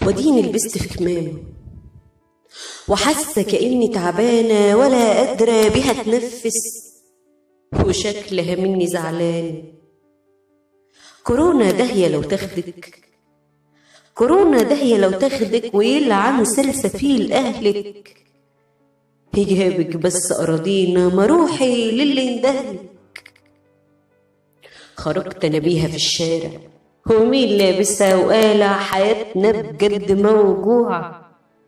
وديني لبست في كمامه وحاسة كأني تعبانة ولا قادرة بيها تنفس وشكلها مني زعلان كورونا داهية لو تاخدك كورونا داهية لو تاخدك ويلعن سلسفيل أهلك هجابك بس أراضينا ما روحي للي اندهلك خرجت أنا بيها في الشارع ومين لابسها وقالع حياتنا بجد موجوعة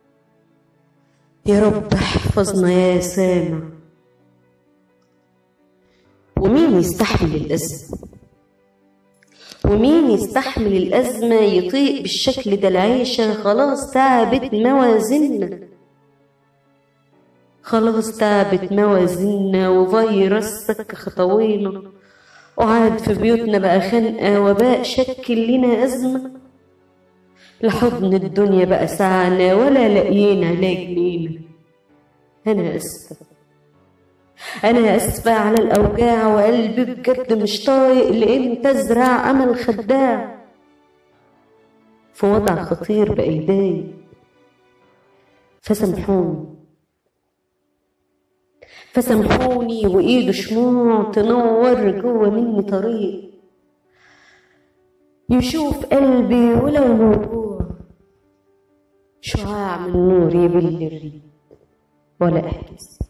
يا رب احفظنا يا سامع ومين يستحمل الأزمة ومين يستحمل الأزمة يطيق بالشكل ده العيشة خلاص تعبت موازيننا خلاص تعبت موازيننا وفيروس سك خطوينا وعاد في بيوتنا بقى خنقة وباء شكل لنا أزمة لحضن الدنيا بقى سعنا ولا لاقيين علاج لينا أنا أسفة أنا أسفة على الأوجاع وقلبي بجد مش طايق لأن تزرع أمل خداع في وضع خطير بإيدي فسامحوني فسامحوني وإيده شموع تنور جوه مني طريق يشوف قلبي ولو موجوع شعاع من نور يبل الريق ولا أحجز